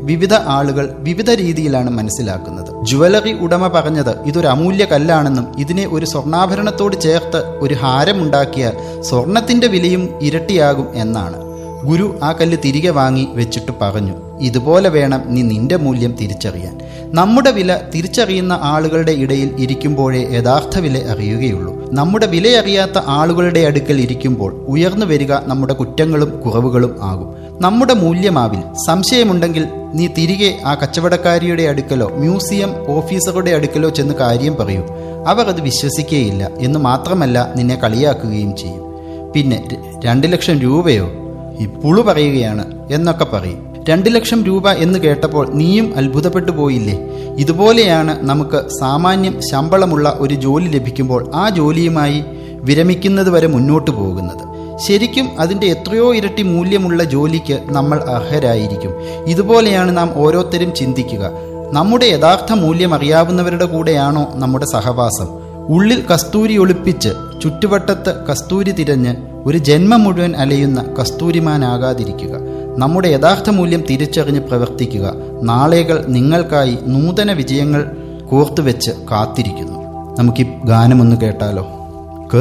വിവിധ ആളുകൾ വിവിധ രീതിയിലാണ് മനസ്സിലാക്കുന്നത് ജുവലറി ഉടമ പറഞ്ഞത് ഇതൊരു അമൂല്യ കല്ലാണെന്നും ഇതിനെ ഒരു സ്വർണ്ണാഭരണത്തോട് ചേർത്ത് ഒരു ഹാരമുണ്ടാക്കിയാൽ സ്വർണത്തിന്റെ വിലയും ഇരട്ടിയാകും എന്നാണ് ഗുരു ആ കല്ല് തിരികെ വാങ്ങി വെച്ചിട്ട് പറഞ്ഞു ഇതുപോലെ വേണം നീ നിന്റെ മൂല്യം തിരിച്ചറിയാൻ നമ്മുടെ വില തിരിച്ചറിയുന്ന ആളുകളുടെ ഇടയിൽ ഇരിക്കുമ്പോഴേ യഥാർത്ഥ വില അറിയുകയുള്ളൂ നമ്മുടെ വിലയറിയാത്ത ആളുകളുടെ അടുക്കൽ ഇരിക്കുമ്പോൾ ഉയർന്നു വരിക നമ്മുടെ കുറ്റങ്ങളും കുറവുകളും ആകും നമ്മുടെ മൂല്യമാവിൽ സംശയമുണ്ടെങ്കിൽ നീ തിരികെ ആ കച്ചവടക്കാരിയുടെ അടുക്കലോ മ്യൂസിയം ഓഫീസറുടെ അടുക്കലോ ചെന്ന് കാര്യം പറയൂ അവർ അത് വിശ്വസിക്കുകയില്ല എന്ന് മാത്രമല്ല നിന്നെ കളിയാക്കുകയും ചെയ്യും പിന്നെ ര- രണ്ട് ലക്ഷം രൂപയോ ഈ പുളു പറയുകയാണ് എന്നൊക്കെ പറയും രണ്ട് ലക്ഷം രൂപ എന്ന് കേട്ടപ്പോൾ നീയും അത്ഭുതപ്പെട്ടു പോയില്ലേ ഇതുപോലെയാണ് നമുക്ക് സാമാന്യം ശമ്പളമുള്ള ഒരു ജോലി ലഭിക്കുമ്പോൾ ആ ജോലിയുമായി വിരമിക്കുന്നത് വരെ മുന്നോട്ട് പോകുന്നത് ശരിക്കും അതിൻ്റെ എത്രയോ ഇരട്ടി മൂല്യമുള്ള ജോലിക്ക് നമ്മൾ അർഹരായിരിക്കും ഇതുപോലെയാണ് നാം ഓരോരുത്തരും ചിന്തിക്കുക നമ്മുടെ യഥാർത്ഥ മൂല്യം അറിയാവുന്നവരുടെ കൂടെയാണോ നമ്മുടെ സഹവാസം ഉള്ളിൽ കസ്തൂരി ഒളിപ്പിച്ച് ചുറ്റുവട്ടത്ത് കസ്തൂരി തിരഞ്ഞ് ഒരു ജന്മം മുഴുവൻ അലയുന്ന കസ്തൂരിമാനാകാതിരിക്കുക നമ്മുടെ യഥാർത്ഥ മൂല്യം തിരിച്ചറിഞ്ഞ് പ്രവർത്തിക്കുക നാളെകൾ നിങ്ങൾക്കായി നൂതന വിജയങ്ങൾ കോർത്തുവെച്ച് കാത്തിരിക്കുന്നു നമുക്ക് ഈ ഗാനമൊന്ന് കേട്ടാലോ